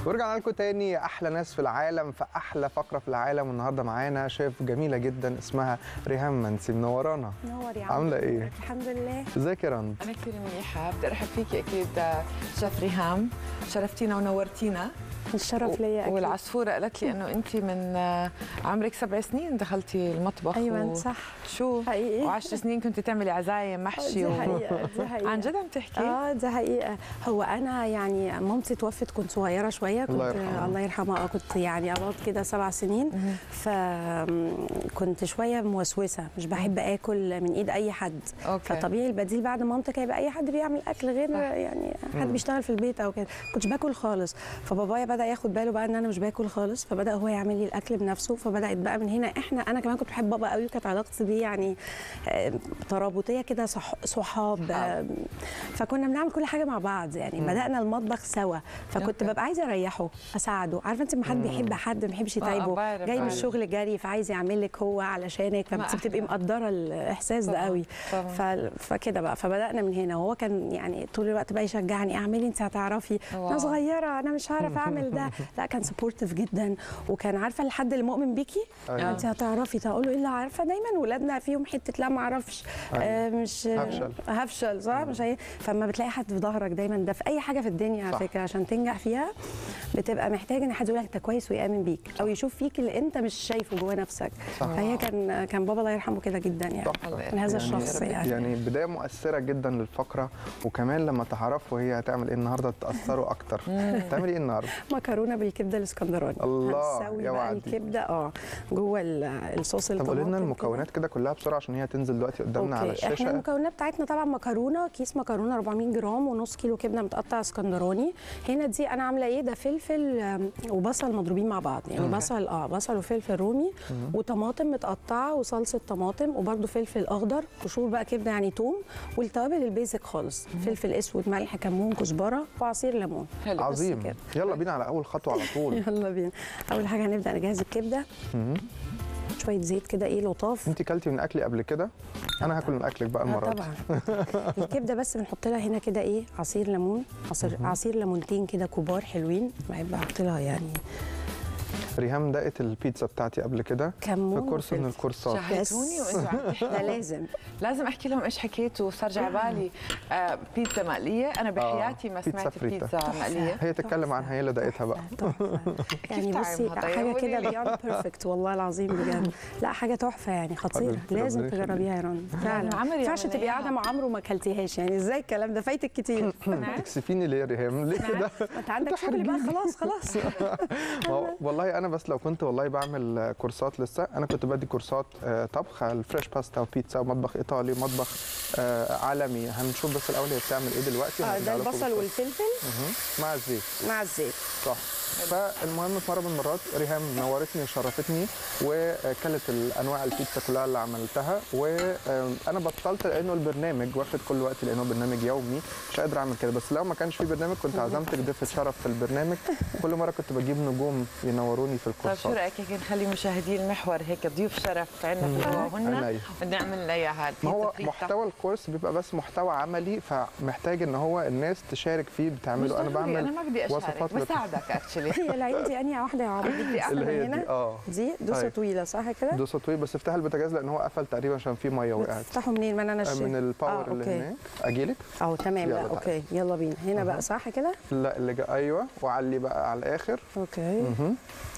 ورجعنا لكم تاني احلى ناس في العالم في احلى فقره في العالم والنهارده معانا شيف جميله جدا اسمها ريهام منسي منورانا نور يا عم عامله ايه الحمد لله ازيك يا رند أنا كثير منيحة بدي أرحب فيكي أكيد آه، شيف ريهام شرفتينا ونورتينا الشرف ليا أكيد. والعصفورة قالت لي إنه أنت من آه، عمرك سبع سنين دخلتي المطبخ ايوه صح شو حقيقي وعشر سنين كنت تعملي عزايم محشي دي و... حقيقه دي حقيقه عن جد عم تحكي؟ اه دي حقيقه هو انا يعني مامتي توفت كنت صغيره شويه كنت الله يرحمها. الله يرحمها اه كنت يعني قبض كده سبع سنين فكنت شويه موسوسه مش بحب اكل من ايد اي حد أوكي فطبيعي البديل بعد مامتك هيبقى اي حد بيعمل اكل غير صح. يعني حد بيشتغل في البيت او كده كنتش باكل خالص فبابايا بدا ياخد باله بقى ان انا مش باكل خالص فبدا هو يعمل لي الاكل بنفسه فبدات بقى من هنا احنا انا كمان كنت بحب بابا قوي وكانت علاقتي بيه يعني آه، ترابطيه كده صح صحاب آه، فكنا بنعمل كل حاجه مع بعض يعني بدانا المطبخ سوا فكنت أوكي. ببقى عايزه اريحه اساعده عارفه انت لما حد بيحب حد ما بيحبش آه، آه، يتعبه بعرف، جاي من بعرف. الشغل جري فعايز يعمل لك هو علشانك ما فانت بتبقي أحلى. مقدره الاحساس ده طبعاً، قوي طبعاً. ف- فكده بقى فبدانا من هنا وهو كان يعني طول الوقت بقى يشجعني اعملي انت هتعرفي واو. انا صغيره انا مش هعرف اعمل ده لا كان سبورتيف جدا وكان عارفه الحد اللي مؤمن بيكي أيوة. انت هتعرفي تقول له ايه اللي عارفه دايما ولادنا فيهم حته لا ما اعرفش آه مش هفشل. هفشل صح مش هي فما بتلاقي حد في ظهرك دايما ده في اي حاجه في الدنيا على صح. فكره عشان تنجح فيها بتبقى محتاج ان حد يقول لك انت كويس ويامن بيك او يشوف فيك اللي انت مش شايفه جوه نفسك صح. فهي كان كان بابا الله يرحمه كده جدا يعني تحفه من هذا الشخص يعني يعني بدايه مؤثره جدا للفقره وكمان لما تعرفوا هي هتعمل ايه النهارده تاثروا اكتر تعمل ايه النهارده مكرونه بالكبده الاسكندراني الله، هنسوي يا بقى وعدي. الكبده اه جوه ال- الصوص طب قولي لنا الطماطم المكونات كده كلها بسرعه عشان هي تنزل دلوقتي قدامنا على اوكي احنا الشاشه المكونات بتاعتنا طبعا مكرونه كيس مكرونه 400 جرام ونص كيلو كبده متقطع اسكندراني هنا دي انا عامله ايه ده فلفل آم، وبصل مضروبين مع بعض يعني بصل اه بصل وفلفل رومي وطماطم متقطعه وصلصه طماطم وبرده فلفل اخضر قشور بقى كبده يعني توم والتوابل البيزك خالص فلفل اسود ملح كمون كزبره وعصير ليمون حلو بس عظيم كده. يلا بينا على اول خطوه على طول يلا بينا اول حاجه هنبدا نجهز الكبده شويه زيت كده ايه لطاف انت كلتي من اكلي قبل كده انا هاكل من اكلك بقى آه المره دي طبعا الكبده بس بنحط لها هنا كده ايه عصير ليمون عصير عصير ليمونتين كده كبار حلوين بحب احط لها يعني ريهام دقت البيتزا بتاعتي قبل كده في كمون كورس من وفلفل. الكورسات شهيتوني وانتوا عم تحكوا ده لازم لازم احكي لهم ايش حكيتوا وصار على بالي آه بيتزا مقليه انا بحياتي ما بيتزا سمعت فريتا. بيتزا مقليه هي تتكلم عنها هي اللي دقتها بقى تحفه يعني كيف بصي طعمها؟ حاجه طيب كده قولي لي. بيوند بيرفكت والله العظيم بجد لا حاجه تحفه يعني خطيره حبيبتي، لازم ربنا يخليك. تجربيها يا رنا فعلا عمري ما ينفعش عملنا تبقي إياها. قاعده مع عمرو وما اكلتيهاش يعني ازاي الكلام ده فايتك كتير تكسفيني ليه يا ريهام ليه كده انت عندك شغل بقى خلاص خلاص ما هو والله انا بس لو كنت والله بعمل كورسات لسه انا كنت بدي كورسات آه، طبخ على الفريش باستا وبيتزا ومطبخ ايطالي ومطبخ آه، عالمي هنشوف بس الاول هي بتعمل ايه دلوقتي اه وهنرجع ده لكم البصل بالظبط. والفلفل مهم. مع الزيت مع الزيت صح فالمهم في مره من المرات ريهام نورتني وشرفتني وكلت الانواع البيتزا كلها اللي عملتها وانا بطلت لانه البرنامج واخد كل وقت لانه برنامج يومي مش قادر اعمل كده بس لو ما كانش في برنامج كنت عزمتك ضيفه شرف في البرنامج كل مره كنت بجيب نجوم ينوروني في طيب شو الكورسات رايك هيك نخلي مشاهدي المحور هيك ضيوف شرف عندنا في هنا عينيا. ونعمل لها اياها ما هو البيتزا فريتا. محتوى الكورس بيبقى بس محتوى عملي فمحتاج ان هو الناس تشارك فيه مش بتعمله انا ضروري، بعمل انا ما بدي اشارك وصفات لط- بساعدك اكشلي هي العين دي انهي واحده يا عمرو بدي اللي هي هنا دي اه دي دوسه أيوة. طويله صح كده دوسه طويل بس افتح البوتاجاز لان هو قفل تقريبا عشان فيه ميه وقعت تفتحوا منين ما انا آه، نشيت من الباور آه، اللي أوكي. هناك اجيلك اهو تمام يلا لا تعالى. اوكي يلا بينا هنا بقى صح كده لا اللي جا ايوه وعلي بقى على الاخر اوكي مهم.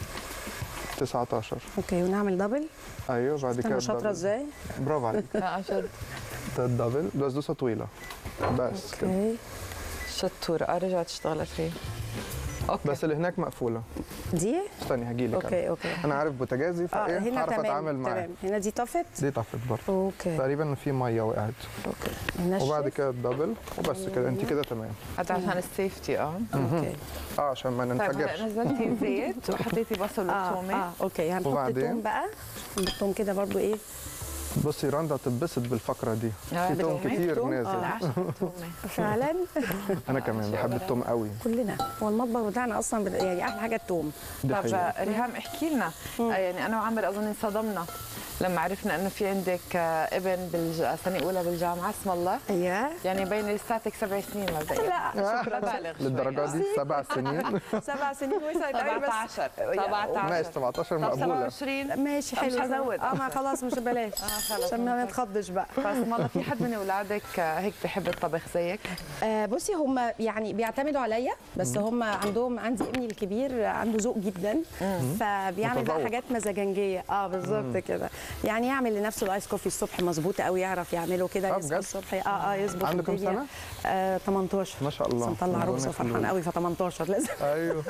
19 اوكي ونعمل دبل ايوه بعد كده انا شاطره الدبل. ازاي برافو عليك لا جد ده الدبل بس دوسه طويله بس كده اوكي شطورة اه رجعت اشتغلت فيه اوكي بس اللي هناك مقفوله دي استني هجيلك أنا. اوكي اوكي انا عارف بوتاجازي اه فايه هنا هعرف اتعامل تمام معاه تمام هنا دي طفت دي طفت برضه اوكي تقريبا في ميه وقعت اوكي ننشف. وبعد كده الدبل وبس كده انت كده تمام هذا عشان السيفتي اه اوكي اه عشان ما طيب هلا ننفجرش نزلتي زيت وحطيتي بصل اه وثومه اه اوكي هنحط وبعدين؟ توم بقى نحطهم كده برضو ايه بصي رندا تتبسط بالفقره دي آه، في توم بالتومة؟ كتير توم؟ نازل آه. العشاء التومة. فعلا انا كمان بحب التوم قوي كلنا هو المطبخ بتاعنا اصلا بد- يعني احلى حاجه التوم دي طب حقيقة. ريهام احكي لنا آه، يعني انا وعمر اظن انصدمنا لما عرفنا انه في عندك آه، ابن بالج... سنه اولى بالجامعه اسم الله ايوه يعني بين لساتك سبع سنين مبدئيا لا شكرا بالغ شوي. للدرجه دي سبع سنين سبع سنين وسعت قوي بس 17 ماشي 17 17 طب مقبوله 27 ماشي طب حلو مش هزود. اه ما خلاص مش بلاش خلص. عشان ما نتخضش بقى فاسم الله في حد من اولادك آه، هيك بحب الطبخ زيك آه بصي هم يعني بيعتمدوا عليا بس هم عندهم عندي ابني الكبير عنده ذوق جدا فبيعمل بقى متذوق. حاجات مزاجنجيه اه بالظبط كده يعني يعمل لنفسه الايس كوفي الصبح مظبوط قوي يعرف يعمله كده آه، يصحى بجد؟ الصبح اه اه يظبط عنده كام الدنيا. سنة؟ آه 18 ما شاء الله بس مطلع ربنا عروسه وفرحان يخليه. قوي ف 18 لازم ايوه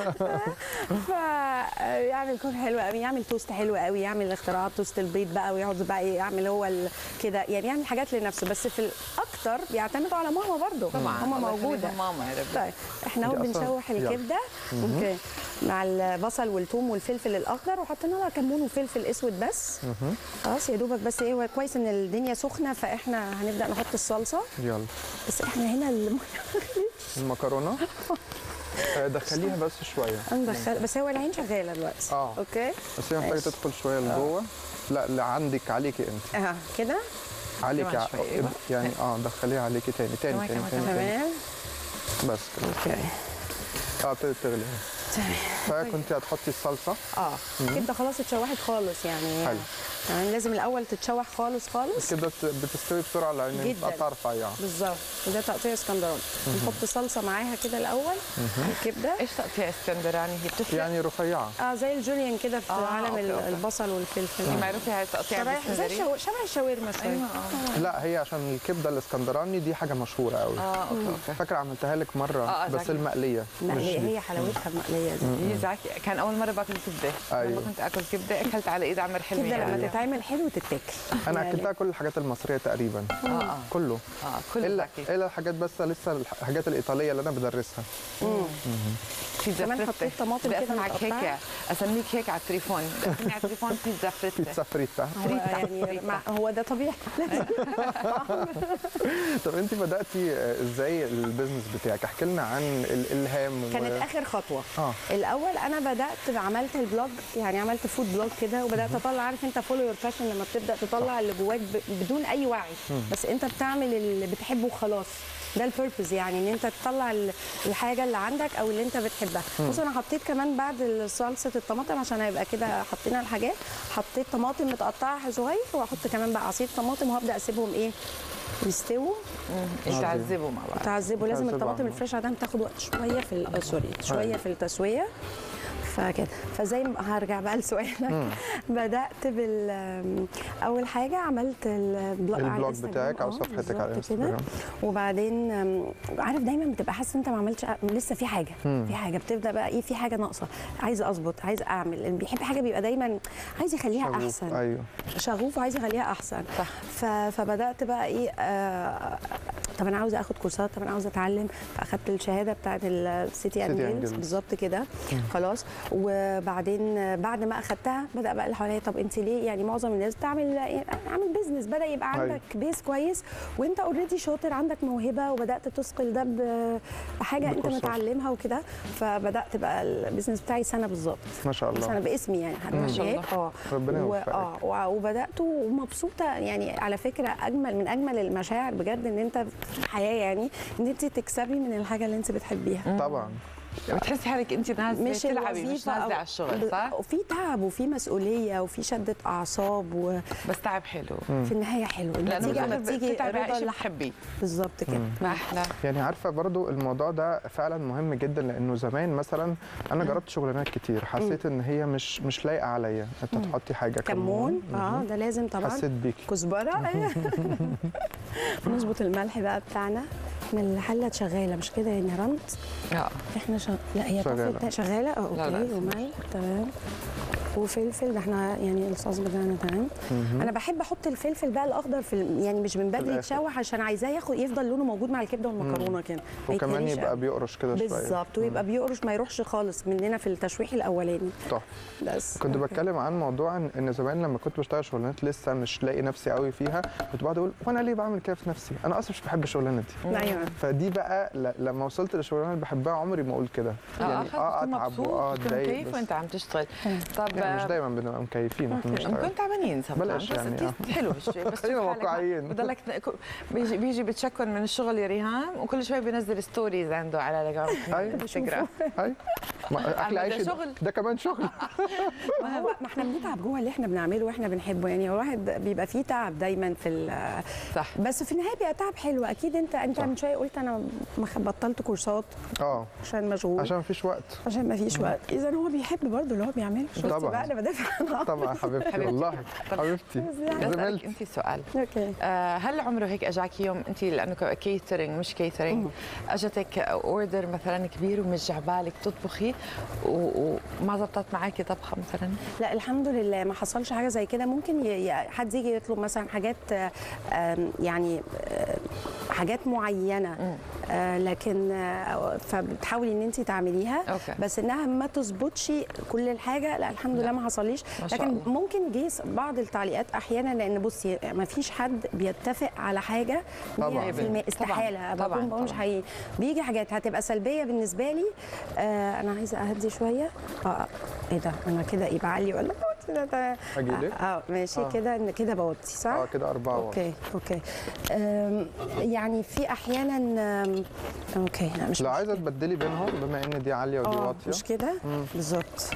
فيعمل كوفي حلو قوي يعمل توست حلو قوي يعمل اختراعات توست البيض بقى ويقعد بقى إيه يعمل هو ال- كده يعني يعمل حاجات لنفسه بس في الاكتر بيعتمدوا على ماما برضو طبعا ماما الله موجوده يخليهم ماما يا رب طيب احنا اهو دي أصلاً- بنشوح يلا. الكبده اوكي مع البصل والثوم والفلفل الاخضر وحطينا لها كمون وفلفل اسود بس خلاص يا دوبك بس ايه هو كويس ان الدنيا سخنه فاحنا هنبدا نحط الصلصه يلا بس احنا هنا الميه المكرونه آه، دخليها بس شويه ندخل بس هو العين شغاله دلوقتي اه اوكي بس هي محتاجه ماشي. تدخل شويه لجوه لا اللي عندك عليكي انت اه كده عليكي كمان ع- شوية، أيوة. يعني اه دخليها عليكي تاني تاني كمان، تاني كمان، تاني, تاني. تمام بس كده اوكي اه ابتدت تغلي تمام فكنت هتحطي الصلصه اه الكبده خلاص اتشوحت خالص يعني حلو. يعني لازم الاول تتشوح خالص خالص كده ت- بتستوي بسرعه لان جداً. بتقطع رفيعه بالظبط وده تقطيع اسكندراني نحط صلصه معاها كده الاول على الكبده ايش تقطيع اسكندراني هي بتفرق يعني رفيعه اه زي الجوليان كده في آه، عالم أوكي، ال- أوكي. البصل والفلفل هي معروفه هاي تقطيع شبه زي الاسكندريه الشو... شبه الشاورما شويه ايوه اه لا هي عشان الكبده الاسكندراني دي حاجه مشهوره قوي اه اوكي اوكي فاكره عملتها لك مره آه، آه، بس زكي. المقليه مقليه مش دي. هي حلاوتها المقليه دي هي زعكي كان اول مره باكل كبده أيوة. لما كنت اكل كبده اكلت على ايد عمر حلمي الكبده لما يعني. تتعمل حلو تتاكل انا يعني اكلتها كل الحاجات المصريه تقريبا اه اه كله اه كل الا زكي الا الحاجات بس لسه الحاجات الايطاليه اللي انا بدرسها بيتزا كمان فريتا حطيت طماطم بدي كده اسمعك هيك متقطعة. اسميك هيك على التليفون بدي اسميك على التليفون بيتزا فريتا بيتزا فريتا هو يعني مع هو ده طبيعي طب انت بداتي آه، ازاي البيزنس بتاعك احكي لنا عن الالهام و- كانت اخر خطوه اه الاول انا بدات عملت البلوج يعني عملت فود بلوج كده وبدات اطلع عارف انت فولو يور باشن لما بتبدا تطلع اللي جواك ب- بدون اي وعي بس انت بتعمل اللي بتحبه وخلاص ده البيربز يعني ان انت تطلع ال- الحاجه اللي عندك او اللي انت بتحبها بص انا حطيت كمان بعد صلصه الطماطم عشان هيبقى كده حطينا الحاجات حطيت طماطم متقطعه صغير واحط كمان بقى عصير طماطم وهبدا اسيبهم ايه يستووا يتعذبوا مع بعض تعذبوا لازم تعذبوا الطماطم عنه. الفريش عاده بتاخد وقت شويه في ال- آه، سوري شويه في التسويه فكده فزي ما هرجع بقى لسؤالك بدات بال آم، اول حاجه عملت البلوج على البلوج الانستجرام، بتاعك أو آه، صفحتك على بالظبط كده. الانستجرام. وبعدين آم، عارف دايما بتبقى حاسس انت ما عملتش لسه في حاجه في حاجه بتبدا بقى ايه في حاجه ناقصه عايز اظبط عايز اعمل اللي بيحب حاجه بيبقى دايما عايز يخليها شغوف. احسن ايوه شغوف وعايزه اخليها احسن صح. ف... فبدات بقى ايه آه... طب انا عاوزه اخد كورسات طب انا عاوزه اتعلم فاخدت الشهاده بتاعت السيتي اند City and جيلز Guilds. بالظبط كده خلاص وبعدين آه، بعد ما اخدتها بدا بقى اللي حواليا طب انت ليه يعني معظم الناس بتعمل إيه؟ عامل بيزنس بدا يبقى أيوة. عندك بيس كويس وانت اوريدي شاطر عندك موهبه وبدات تثقل ده ب- بحاجه انت بكورسات. متعلمها وكده فبدات بقى البيزنس بتاعي سنه بالظبط ما شاء بس انا الله باسمي يعني ما شاء الله. اه ربنا و- يوفقك. اه وع- وبدات ومبسوطه يعني على فكره اجمل من اجمل المشاعر بجد ان انت في الحياه يعني ان انت تكسبي من الحاجه اللي انت بتحبيها طبعا بتحسي حالك انت نازله مش تلعبي مش الوظيفه نازله أو- على الشغل صح؟ وفي تعب وفي مسؤوليه وفي شده اعصاب وفي بس تعب حلو النهايه حلو لانه النتيجه لما لما بتيجي بتتعبي على رضا شيء اللي بتحبيه بالظبط كده ما احلى يعني عارفه برضو الموضوع ده فعلا مهم جدا لانه زمان مثلا انا جربت شغلانات كتير حسيت ان هي مش مش لايقه عليا انت تحطي حاجه كمون اه ده لازم طبعا حسيت بيكي كزبره أيوة. نظبط الملح بقى بتاعنا احنا الحله شغاله مش كده يا نهرنت اه احنا شغ... لا هي شغالة. طفت شغاله اه لا، لا. اوكي ومعي تمام وفلفل ده احنا يعني الصوص بتاعنا تمام انا بحب احط الفلفل بقى الاخضر في ال- يعني مش من بدري الآخر. يتشوح عشان عايزاه ياخد يفضل لونه موجود مع الكبده والمكرونه كده ما وكمان يتهريش يبقى قوي. بيقرش كده شويه بالظبط ويبقى بيقرش ما يروحش خالص مننا في التشويح الاولاني تحفه بس كنت بتكلم عن موضوع ان إن زمان لما كنت بشتغل شغلانات لسه مش لاقي نفسي قوي فيها كنت بقعد اقول وانا ليه بعمل كده في نفسي انا اصلا مش بحب الشغلانه دي ايوه فدي بقى ل- لما وصلت للشغلانه اللي بحبها عمري ما اقول كده اه اخذ تكون اتعب مبسوط واه تكون اتضايق كيف بس وانت عم تشتغل طب يعني مش دايما بنبقى مكيفين واحنا أوكي. بنشتغل نكون تعبانين بلاش بس يعني، انت حلو شوي بس خلينا شوف حالك واقعيين. بضلك ت- بيجي بيجي بتشكر من الشغل يا ريهام وكل شوي بينزل ستوريز عنده على هاي. الانستغرام هاي ما اكل ده عيش ده- شغل. ده كمان شغل ما هو ما احنا بنتعب جوه اللي احنا بنعمله واحنا بنحبه يعني الواحد بيبقى فيه تعب دايما في ال- صح بس في النهايه بيبقى تعب حلو اكيد انت انت صح. من شويه قلت انا مخ- بطلت كورسات اه عشان مشغول عشان مفيش وقت عشان ما فيش وقت اذا هو بيحب برضه اللي هو بيعمله شفتي طبعاً. بقى انا بدافع عنه طبعا حبيبتي حبيبتي. والله طب- حبيبتي بدي اسالك زميلتي انت سؤال اوكي آه، هل عمره هيك اجاك يوم انت لانه كيترينج مش كيترينج اجتك اوردر مثلا كبير ومش جعبالك تطبخي و- وما زبطت معك طبخه مثلا لا الحمد لله ما حصلش حاجه زي كده ممكن ي- ي- حد يجي يطلب مثلا حاجات آه، آم، يعني آه، حاجات معينه آه، لكن آه، فبتحاولي ان انت تعمليها أوكي. بس انها ما تظبطش كل الحاجه لا الحمد لله ما حصليش ما شاء لكن الله. ممكن جه بعض التعليقات احيانا لان بصي ما فيش حد بيتفق على حاجه طبعاً. 100% استحاله طبعاً. بكون بقول مش طبعاً. حقيقي بيجي حاجات هتبقى سلبيه بالنسبه لي آه انا عايزه اهدي شويه اه ايه ده انا كده ايه بعلي ولا بوطي ده ده أجيلك؟ اه آه، ماشي آه. كده إن كده بوطي صح اه كده أربعة واط. اوكي اوكي آم، يعني في احيانا آم، اوكي لا مش لو مشكلة. عايزه تبدلي بينهم بما ان دي عاليه ودي اه واطيه مش كده بالظبط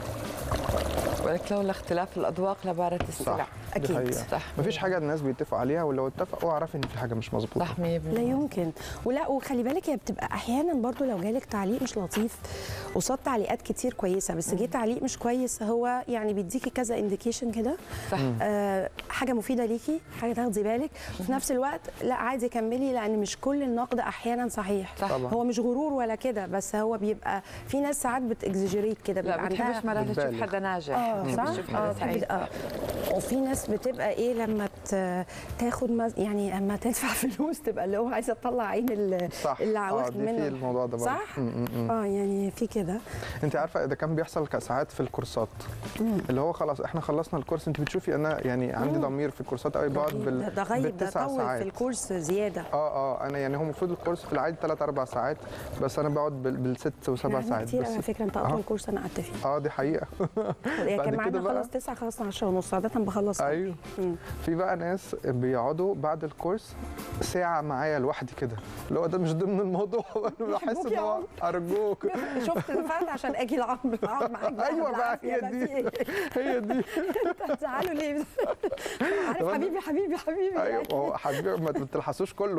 ولك لولا اختلاف الاذواق لبارت السلع صح دي أكيد. حقيقة. صح مفيش حاجه الناس بيتفقوا عليها ولو اتفقوا اعرفي ان في حاجه مش مظبوطه صح 100% لا يمكن ولا وخلي بالك هي بتبقى احيانا برضو لو جالك تعليق مش لطيف قصاد تعليقات كتير كويسه بس جه تعليق مش كويس هو يعني بيديكي كذا انديكيشن كده صح آه حاجه مفيده ليكي حاجه تاخدي بالك وفي نفس الوقت لا عادي كملي لان مش كل النقد احيانا صحيح صح. طبعا. هو مش غرور ولا كده بس هو بيبقى في ناس ساعات بتاكزجريت كده لا بيبقى بتحبش عندها مرات تشوف بتبالغ. حدا ناجح اه بتحبش صح تشوف اه حدا بتحب سعيد اه وفي ناس بتبقى ايه لما ت- تاخد مز... يعني اما تدفع فلوس تبقى اللي هو عايزه تطلع عين ال- صح اللي اه واخد دي في منه الموضوع ده برضه صح؟ م- م- م. اه يعني في كده انت عارفه ده كان بيحصل ساعات في الكورسات اللي هو خلاص احنا خلصنا الكورس انت بتشوفي انا يعني عندي ضمير في الكورسات قوي بقعد ده- بال ده غيب ده بالتسع طول ساعات في الكورس زياده اه اه انا يعني هو المفروض الكورس في العادي 3 4 ساعات بس انا بقعد بال- بالست وسبع يعني ساعات كتير بس على فكره انت آه. اطول كورس انا قعدت فيه اه دي حقيقه يعني بعد كان كده معانا بقى؟ خلاص 9 خلصنا 10 ونص عاده بخلص ايوه مم. في بقى ناس بيقعدوا بعد الكورس ساعه معايا لوحدي كده اللي هو ده مش ضمن الموضوع انا بحس بيحبوك ان يا هو عمر. ارجوك شفت دفعت عشان اجي العمر اقعد معاك بقى ايوه بقى بالعافية، هي بقى دي في إيه؟ هي دي انت بتزعلوا ليه عارف طب أنا- حبيبي حبيبي حبيبي ايوه ما هو حبيبي ما تلحسوش كله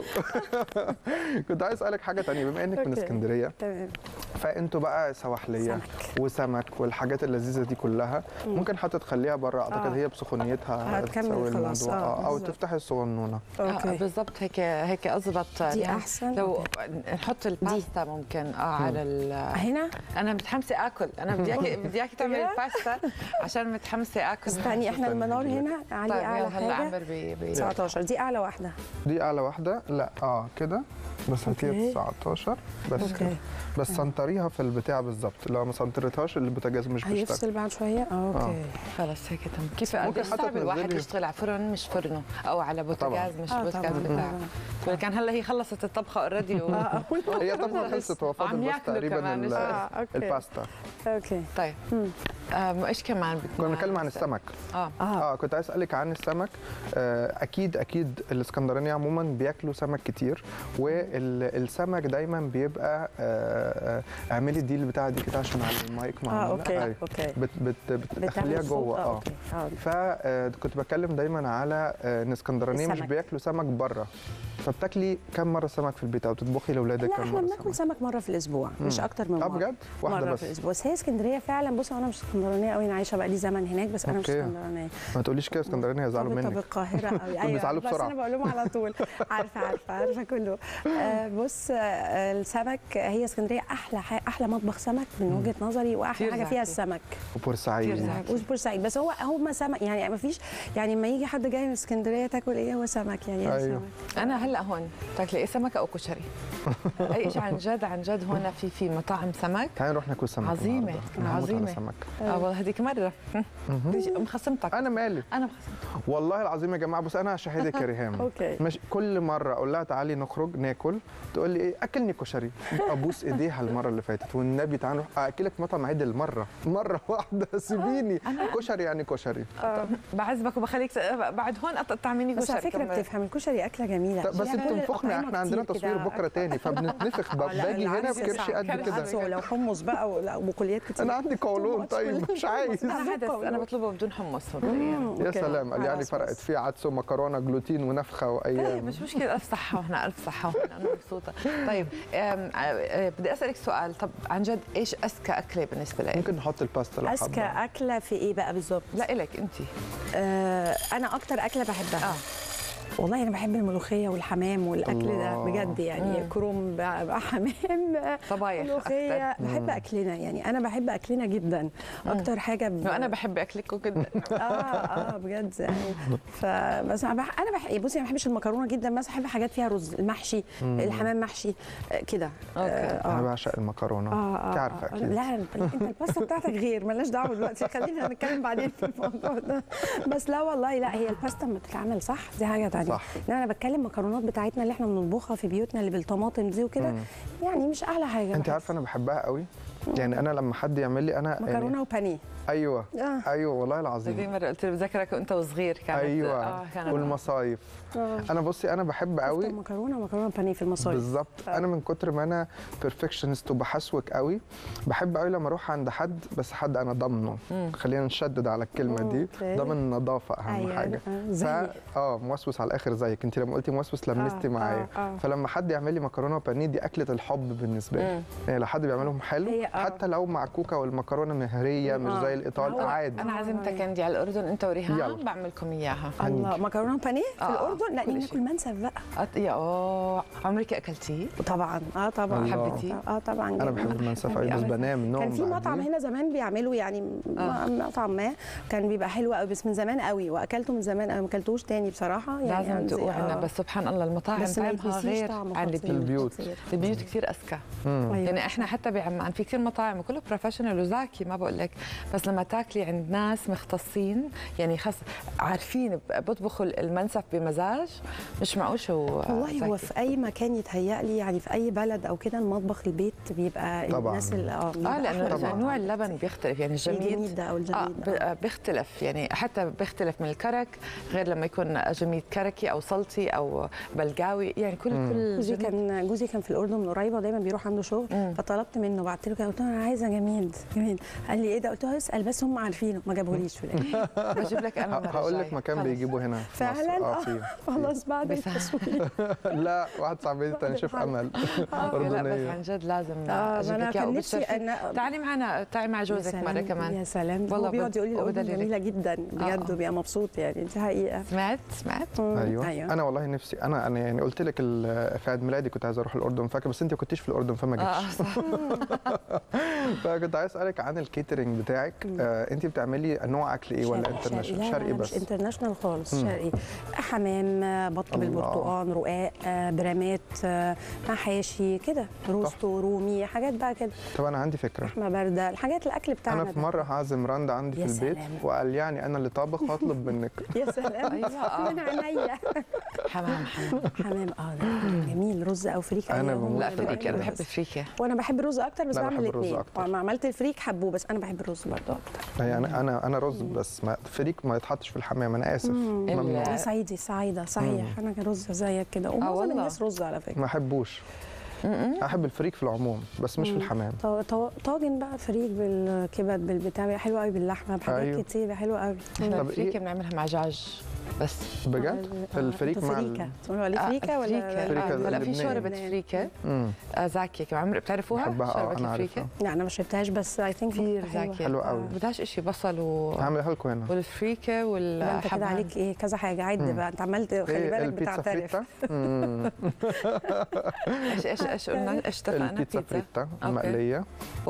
كنت عايز اسالك حاجه تانية بما انك من أوكي. اسكندريه تمام فانتوا بقى سواحليه سمك. وسمك والحاجات اللذيذه دي كلها ممكن حتى تخليها بره اعتقد آه. هي بسخونيتها هتكمل تسوي خلاص. الموضوع آه، آه، او بالظبط. تفتحي الصغنونه آه اوكي بالضبط هيك هيك اضبط دي يعني أحسن؟ لو نحط الباستا ممكن اه على ال هنا انا متحمسه اكل انا بدي اياك بدي اياك تعمل بجد؟ الباستا عشان متحمسه اكل استني احنا استني المنار دلوقتي. هنا علي طيب اعلى يلا هلا حاجه عمر بي بي 19 دي اعلى واحده دي اعلى واحده لا اه كده بس أوكي. هاتيها 19 بس أوكي. كده بس سنطريها في البتاع بالظبط لو ما سنطرتهاش البوتاجاز مش بيشتغل هيفصل بعد شويه اه اوكي خلاص هيك تمام كيف ممكن قديش حتى صعب الواحد تنزلي- يشتغل على فرن مش فرنه او على بوتاجاز مش آه، بوتاجاز طبعاً. بتاع طبعاً. ولكن هلا هي خلصت الطبخه اوريدي و... هي طبعا خلصت هو وعم فاضل بس ياكلوا تقريبا كمان، ال- مش- آه، أوكي. الباستا اوكي طيب آم، ايش كمان بدنا كنا بنتكلم عن السمك اه اه اه كنت عايز اسالك عن السمك آه اكيد اكيد الاسكندرانيه عموما بياكلوا سمك كتير والسمك دايما بيبقى آه آه، اعملي دي البتاعه دي كده عشان على المايك اه معمولة. اوكي أيوة. اوكي بت بت بتخليها بتعمل صوت؟ جوه اه اوكي اه فكنت بتكلم دايما على آه، ان اسكندرانيه مش السمك. بياكلوا سمك بره فبتاكلي كم مره سمك في البيت او بتطبخي لاولادك لا كم احنا مره بناكل سمك سمك مره في الاسبوع مش مم. اكتر من اه مره بجد واحده مره بس في الاسبوع بس هي اسكندريه فعلا بصي انا مش اسكندرانيه قوي انا عايشه بقى لي زمن هناك بس انا مش أوكي. اسكندرانيه ما تقوليش كده اسكندرانيه هيزعلوا مرتبطة منك بالقاهره قوي ايوه بيزعلوا بس بسرعة. انا بقول لهم على طول عارفه عارفه عارفه كله آه بص آه السمك هي اسكندريه احلى ح- احلى مطبخ سمك من وجهه نظري واحلى كتير حاجه زاكي. فيها السمك وبورسعيد كتير زاكي. مش بورسعيد بس هو هم سمك يعني ما فيش يعني لما يجي حد جاي من اسكندريه تاكل ايه هو سمك يعني أيوه. أيوه. سمك انا هلا هون تاكلي ايه سمك او كشري اي شيء عن جد عن جد هون في في مطاعم سمك تعالي نروح ناكل سمك عظيمة، النهاردة. أنا هموت على عظيمة. سمك اه والله هذيك مره تيجي مخصمتك انا مالي انا مخصمتك والله العظيم يا جماعه بص انا هشهدك يا ريهام أوكي. مش كل مره اقول لها تعالي نخرج ناكل تقول لي ايه اكلني كشري ابوس ايديها المره اللي فاتت والنبي تعالى نروح اكلك في مطعم عدل مره مره واحده سيبيني كشري يعني كشري بعذبك وبخليك ت- بعد هون طعميني كشري بس على فكره كمان. بتفهم الكشري اكله جميله طب بس يعني انتوا كل انفخنا الأطعمة احنا عندنا كتير تصوير كده. بكره تاني فبنتنفخ آه، لا، باجي هنا العدس بكرشي صعب. قد كان كده عدس. ولو حمص بقى ولا- وبقوليات كتير انا عندي قولون طيب مش عايز انا حدث انا بطلبه بدون حمص مبدئيا يا أوكي. سلام قال يعني خلاص فرقت بس. فيه عدس ومكرونه جلوتين ونفخه طيب وايام مش مشكله الف صحه وهنا الف صحه وهنا انا مبسوطه طيب آم، آه، بدي اسالك سؤال طب عن جد ايش اذكى اكله بالنسبه لك ممكن نحط الباستا لو اذكى حابه اكله في ايه بقى بالظبط لا الك انت آه انا اكتر اكله بحبها اه والله انا بحب الملوخيه والحمام والاكل ده الله. بجد يعني مم. كروم بقى بقى حمام طبايخ ملوخيه أكتر. بحب اكلنا يعني انا بحب اكلنا جدا اكتر حاجه ب... انا بحب اكلك جدا اه اه بجد يعني فبس انا بح... انا بح... بصي انا ما بحبش المكرونه جدا بس بحب حاجات فيها رز المحشي الحمام محشي آه، كده أوكي. انا اه بعشق المكرونه اه انت عارفه آه. اكيد لا انت الباستا بتاعتك غير مالناش دعوه دلوقتي خلينا نتكلم بعدين في الموضوع ده بس لا والله لا هي الباستا لما تتعمل صح دي حاجه ثانيه صح. انما انا بتكلم مكرونات بتاعتنا اللي احنا بنطبخها في بيوتنا اللي بالطماطم دي وكده يعني مش احلى حاجه انت بحس. عارفه انا بحبها قوي يعني انا لما حد يعمل لي انا يعني مكرونه وبانيه ايوه آه. ايوه والله هذه العظيم مره قلت لي بذكرك وانت وصغير كانت ايوه اه كانت والمصايف آه. انا بصي انا بحب قوي مكرونه ومكرونه بانيه في المصايف بالظبط انا من كتر ما انا بيرفكشنست وبحسوك قوي بحب قوي لما اروح عند حد بس حد انا ضامنه خلينا نشدد على الكلمه دي أوكي. ضامن النظافه اهم أيوة، حاجه آه، زيي. اه موسوس على الاخر زيك انت لما قلتي موسوس لمستي آه، معايا آه، آه. فلما حد يعمل لي مكرونه وبانيه دي اكله الحب بالنسبه لي يعني لو حد بيعملهم حلو هي- آه. حتى لو معكوكه والمكرونه مهريه مش آه. زي الايطال هو عادي انا عزمتك عندي على الاردن انت وريهام يلا. بعملكم اياها الله مكرونه وبانيه في آه، الاردن لا كل نيجي شيء. ناكل منسف بقى أط- يا اه عمرك اكلتيه طبعا اه طبعا الله. حبيتيه اه طبعا انا جداً. بحب المنسف قوي بس يعني بنام النوم كان في مطعم بعديه. هنا زمان بيعملوا يعني آه. م- مطعم ما كان بيبقى حلو قوي بس من زمان قوي واكلته من زمان قوي ما اكلتوش تاني بصراحه يعني لازم عندي- تدوقوا عنا آه. بس سبحان الله المطاعم بس ما طعمها يتنسيش غير طعمه عن خطير، البيوت البيوت. خطير. البيوت كثير اذكى أيوة. يعني احنا حتى بعمان في كثير مطاعم وكله بروفيشنال وزاكي ما بقول لك بس لما تاكلي عند ناس مختصين يعني خص عارفين ب- بيطبخوا المنسف بمزاج مش معقول شو والله هو زاكي. في اي مكان يتهيأ لي يعني في اي بلد او كده المطبخ البيت بيبقى طبعاً. الناس اللي اه اه بيبقى لانه أحلى طبعاً. طبعاً. نوع اللبن بيختلف يعني الجميد الجميد ده او اه الجميد ب- آه، بيختلف يعني حتى بيختلف من الكرك غير لما يكون جميد كركي او سلطي او بلقاوي يعني كل كل جوزي جميد. كان جوزي كان في الاردن من قريب ودايما بيروح عنده شغل مم. فطلبت منه بعت له كده قلت له انا عايزه جميد جميد قال لي ايه ده قلت له اسال بس هم عارفينه ما جابهوليش في الاخر بجيب لك انا المرة هقول لك الجاية. مكان خلص. بيجيبوا هنا في مصر. فعلا اه اه في خلاص بعد بس- التصوير لا واحد صاحبتي تاني شيف امل لا بس اردنيه عن جد لازم اه اجيب ما انا لك إياه كان نفسي وبتشرفي. انا تعالي معنا تعالي مع يا جوزك سلام، مره كمان يا سلام والله والله بيقعد بد- يقول لي الاردن وبدلك. جميله جدا بجد آه. وبيبقى مبسوط يعني دي حقيقه سمعت سمعت مم. ايوه ايوه انا والله نفسي انا انا يعني قلت لك ال- في عيد ميلادي كنت عايز اروح الاردن فاكر بس انت ما كنتيش في الاردن فما اه جيتش صح فكنت عايز اسالك عن الكيترينج بتاعك آه انت بتعملي نوع اكل ايه ولا شرقي- انترناشونال لا، شرقي لا، بس مش انترناشونال خالص مم. شرقي حمام آه، بط الله. بالبرتقال رقاق آه، برامات آه، محاشي كده روستو رومي حاجات بقى كده طب انا عندي فكره لحمه بارده الحاجات الاكل بتاعنا انا في ده. مره هعزم رندا عندي في يا البيت سلام. وقال يعني انا اللي طابخ هطلب منك يا سلام أيوة، آه. من عينيا حمام حمام حمام اه ده جميل رز او فريك أنا أيوة، بموت لا في فريك الأكل انا ده. بحب الفريكه وانا بحب الرز اكتر بس لا، بعمل بحب الرز الاثنين أكتر. لما عملت الفريك حبوه بس انا بحب الرز برضه اكتر يعني انا انا انا رز بس ما فريك ما يتحطش في الحمام انا اسف ممنوع انا صعيدي صعيده صحيح انا رز زيك كده ومعظم والله. الناس رز على فكره ما احبوش احب الفريك في العموم بس مش في الحمام طا- طا- طاجن بقى فريك بالكبد بالبتاع بيبقى حلو قوي باللحمه بحاجات أيوه. كتير بيبقى حلو قوي احنا طب الفريكه إيه؟ بنعملها مع دجاج بس بجد الفريك مع فريكه ال... تقولوا عليه آه، فريكه ولا فريكة آه، هلا في لبناني. شوربه فريكه مم. آه، زاكيه كمان عمر بتعرفوها بحبها اه شوربه انا الفريكه عارفها لا انا ما شربتهاش بس اي ثينك كثير زاكيه حلوة قوي. بدهاش شيء بصل و... هعملها لكم هنا والفريكه انت كده والحبهان عليك ايه كذا حاجه عد مم. بقى انت عملت خلي إيه بالك البيتزا بتعترف فريتا مم. ايش ايش ايش قلنا ايش اتفقنا البيتزا فريتا أوكي. المقليه و-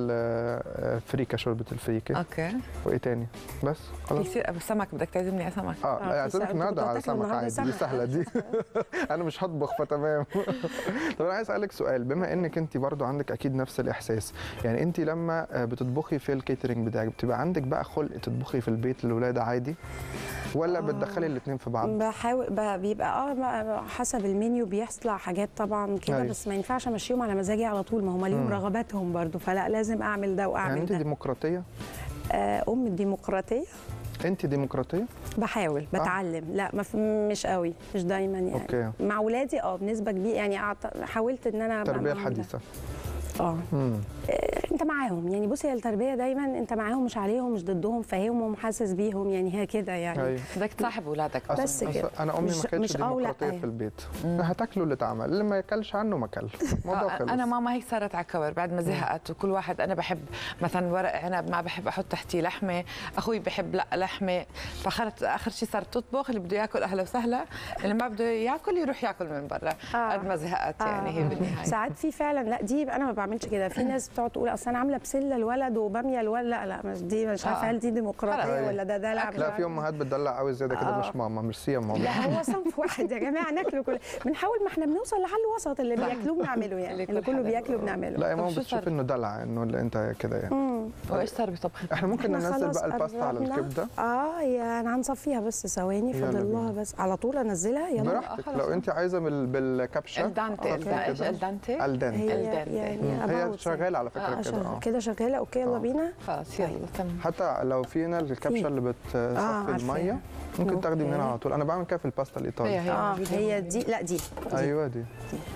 والفريكه شوربه الفريكه اوكي وايه تاني بس في خلاص كثير بس سمك بدك تعزمني على سمك اه آه، لا في اعتبرك سمك. النهارده كنت على هتاكل سمك النهاردة عادي دي سمك. سهله دي انا مش هطبخ فتمام طب انا عايز اسالك سؤال بما انك انت برضو عندك اكيد نفس الاحساس يعني انت لما آه، بتطبخي في الكيترينج بتاعك بتبقى عندك بقى خلق تطبخي في البيت للولاد عادي ولا بتدخلي الاثنين في بعض بحاول ب- بيبقى اه بقى حسب المنيو بيطلع حاجات طبعا كده أيوة. بس ما ينفعش امشيهم على مزاجي على طول ما هم ليهم مم. رغباتهم برضو فلا لازم اعمل ده يعني واعمل انت ده ديمقراطيه آه ام الديمقراطيه انت ديمقراطيه بحاول بتعلم لا ما في مش قوي مش دايما يعني أوكي. مع ولادي اه بنسبه كبيره يعني أعت- حاولت ان انا أبقى التربيه معاهم ده. الحديثه اه امم آه، انت معاهم يعني بصي هي التربيه دايما انت معاهم مش عليهم مش ضدهم فاهمهم وحاسس بيهم يعني هي كده يعني ايوه بدك تصاحب اولادك أصل- بس كده. أصل انا امي مش- ما كانتش مش أولى، ديمقراطيه أيوة. في البيت هتاكلوا اللي اتعمل اللي ما ياكلش عنه ما كل الموضوع آه، خلص انا ماما هيك صارت على كور بعد ما زهقت وكل واحد انا بحب مثلا ورق عنب ما بحب احط تحتيه لحمه اخوي بحب لا لحمه فاخرت اخر شيء صارت تطبخ اللي بده ياكل اهلا وسهلا اللي ما بده ياكل يروح ياكل من برا آه. قد ما زهقت يعني هي آه. بالنهايه ساعات في فعلا لا دي انا ما بعملش كده في ناس بتقعد تقول اصل انا عامله بسله الولد وباميه الولد لا لا مش دي مش عارفه آه. هل دي ديمقراطيه خلاص. ولا ده دلع مش لا عارفة. في امهات بتدلع قوي زياده كده آه. مش ماما ميرسي يا ماما لا هو صنف واحد يا جماعه ناكله كل بنحاول ما احنا بنوصل لحل وسط اللي بياكلوه بنعمله اللي يعني كل اللي كله حدا بياكله بيقول. بنعمله لا يا طب ماما شو بتشوف صار؟ انه دلع انه اللي انت كده يعني وايش صار بطبخ احنا ممكن إحنا ننزل خلاص بقى الباستا على قربنا. الكبده اه يا انا هنصفيها بس ثواني يلا فاضل بينا. لها بس على طول انزلها يلا براحتك خلاص. لو انت عايزه بال- بالكبشه الدانتي صفي ايش كده. الدانتي الدنتي هي الدنتي. يعني هي about شغاله على آه، فكره كده شغ- اه كده شغاله اوكي يلا آه. بينا خلاص يلا تمام حتى لو في هنا الكبشه اللي بتصفي عارفاها. الميه ممكن تاخدي من هنا أوكي. على طول انا بعمل كده في الباستا هي الايطالي هي اه موجودة هي هون. دي لا دي, دي. ايوه دي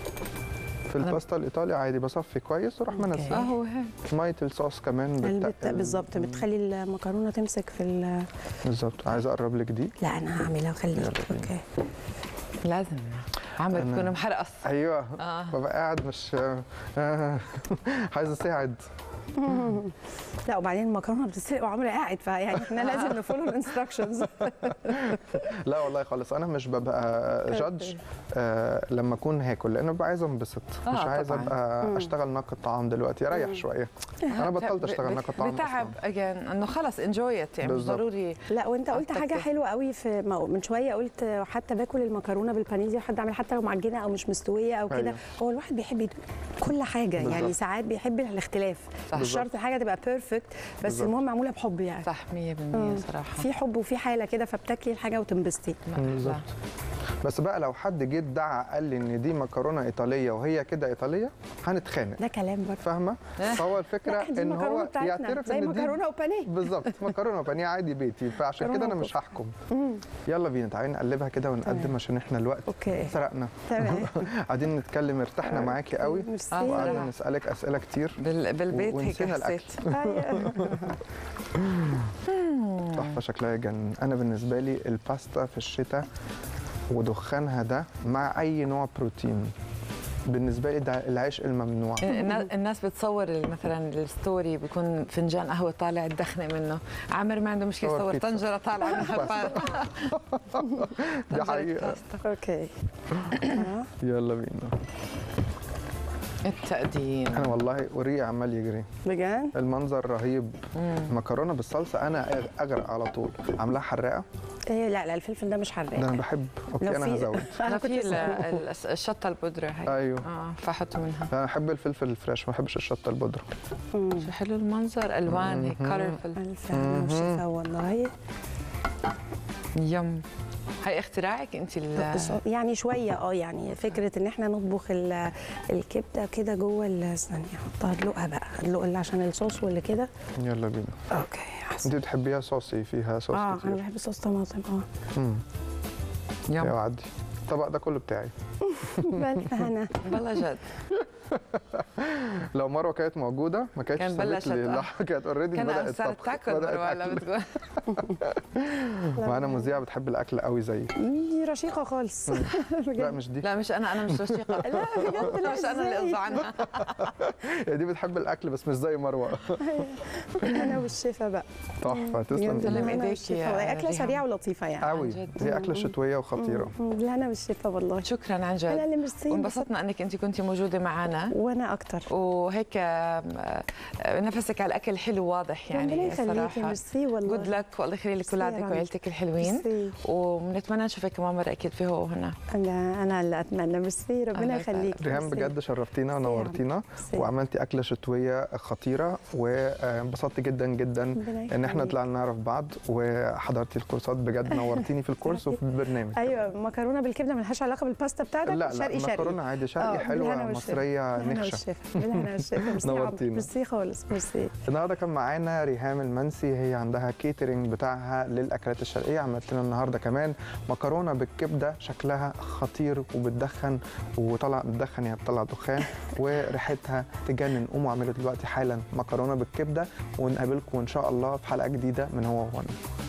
في الباستا الايطالي عادي بصفي كويس واروح اه منزل هو هيك ميه الصوص كمان البت- بتقل. بالظبط بتخلي المكرونه تمسك في ال- بالظبط عايزه اقرب لك دي لا انا هعملها وخليك يلا بينا. اوكي لازم عمر أنا- تكون محرقص ايوه اه ببقى قاعد مش آه. عايز اساعد لا وبعدين المكرونه بتتسلق وعمري قاعد فيعني احنا لازم نفولو الانستراكشنز لا والله خالص انا مش ببقى جادج آه لما اكون هاكل لانه ببقى عايز انبسط آه، مش عايز طبعاً. ابقى اشتغل ناقد طعام دلوقتي اريح شويه انا بطلت اشتغل ناقد طعام بتعب أصلاً. اجين انه خلص انجويت يعني مش بالظبط. ضروري لا وانت قلت أعتقد. حاجه حلوه قوي في ما- من شويه قلت حتى باكل المكرونه بالبانيه دي حد عامل حتى لو معجنه او مش مستويه او كده أيوة. هو الواحد بيحب يدوق كل حاجه يعني بالظبط. ساعات بيحب الاختلاف صح. مش شرط الحاجه تبقى بيرفكت بس بالظبط. المهم معموله بحب يعني صح 100% صراحه في حب وفي حاله كده فبتاكلي الحاجه وتنبسطي ما بالظبط. أحلى. بس بقى لو حد جه ادعى قال لي ان دي مكرونه ايطاليه وهي كده ايطاليه هنتخانق ده كلام برضه فاهمه فهو الفكره لا دي ان المكرونه هو بتاعتنا يعترف زي ان دي مكرونه وبانيه بالظبط مكرونه وبانيه عادي بيتي فعشان كده مكرونة انا مش وكفتة. هحكم يلا بينا تعالي نقلبها كده ونقدم تمام. عشان احنا الوقت اوكي سرقنا تمام قاعدين نتكلم ارتحنا معاكي قوي ميرسي آه، وقعدنا صراحة. نسالك اسئله كتير بال... بالبيت هيك ونسينا الأكل. حسيت أيوة. تحفه شكلها يجنن انا بالنسبه لي الباستا في الشتاء ودخانها ده مع اي نوع بروتين بالنسبه لي ده العشق الممنوع النا- الناس بتصور مثلا الستوري بيكون فنجان قهوه طالع الدخنه منه عامر ما عنده مشكله صور يصور بيتزا. طنجره طالعه منها دي حقيقه اوكي يلا بينا التقديم انا والله وريقي عمال يجري بجد المنظر رهيب مكرونه بالصلصه انا اغرق على طول عاملاها حراقه إيه لا لا الفلفل ده مش ده حراق انا بحب اوكي لو انا في- هزود انا انا كنت في لسه- ال- ال- الشطه البودره هي ايوه اه فحط منها انا بحب الفلفل الفريش ما بحبش الشطه البودره مم. شو حلو المنظر الوان هيك كولرفل الف هنا وشفا والله يم هي اختراعك انت ال- بس يعني شويه اه يعني فكره ان احنا نطبخ ال- الكبده كده جوه الثانيه احطها ادلقها بقى ادلق اللي عشان الصوص واللي كده يلا بينا اوكي انت بتحبيها صوصي فيها صوص اه انا كتير بحب صوص طماطم اه مم. يا يم وعدي الطبق ده كله بتاعي بالف هنا والله جد لو مروه كانت موجوده ما كانتش كان سابت بلشت، لي آه. اللحمه كانت اوريدي كان بدات صارت طبخ تاكل بدأت مروه ولا أكل. بتقول معانا مذيعه بتحب الاكل قوي زي دي رشيقه خالص لا بجد مش دي لا مش انا انا مش رشيقه لا بجد لا مش انا اللي إزاي؟ قصدي عنها هي دي بتحب الاكل بس مش زي مروه انا والشفا بقى تحفه تسلم بجد تسلم إيدك. بالهنا إيديكي والشفا. يا والله اكله ريهام. سريعه ولطيفه يعني قوي عن جد. هي اكله شتويه وخطيره مم. بالهنا والشفا والله شكرا عن انا جد اللي ميرسي وانبسطنا انك انت كنتي موجوده معنا وانا اكتر وهيك آم، آه، نفسك على الاكل حلو واضح ربنا يعني يخليكي صراحه ميرسي والله جود لك والله يخلي لك ميرسي يا اولادك رنا. وعيلتك الحلوين ميرسي. وبنتمنى نشوفك كمان مره اكيد في هو هنا انا انا اللي اتمنى ميرسي الله ربنا يسعدك. يخليك ريهام ميرسي. بجد شرفتينا ونورتينا ميرسي. وعملتي اكله شتويه خطيره وانبسطت جدا جدا ربنا ان احنا يخليك. طلعنا نعرف بعض وحضرتي الكورسات بجد نورتيني في الكورس وفي البرنامج ايوه مكرونه بالكبده ملهاش علاقه بالباستا بتاعتك لا شرقي لا شرقي مكرونه عادي شرقي آه، حلوه بالهنا والشفا. مصريه بالهنا نخشه والشفا بالهنا والشفا ميرسي يا عمرو. نورتينا. ميرسي خالص ميرسي النهارده كان معانا ريهام المنسي هي عندها كيترينج بتاعها للاكلات الشرقيه عملت لنا النهارده كمان مكرونه بالكبده شكلها خطير وبتدخن وطلع بتدخن يعني بتطلع دخان وريحتها تجنن قوموا اعملوا دلوقتي حالا مكرونه بالكبده ونقابلكم ان شاء الله في حلقه جديده من هو وهنا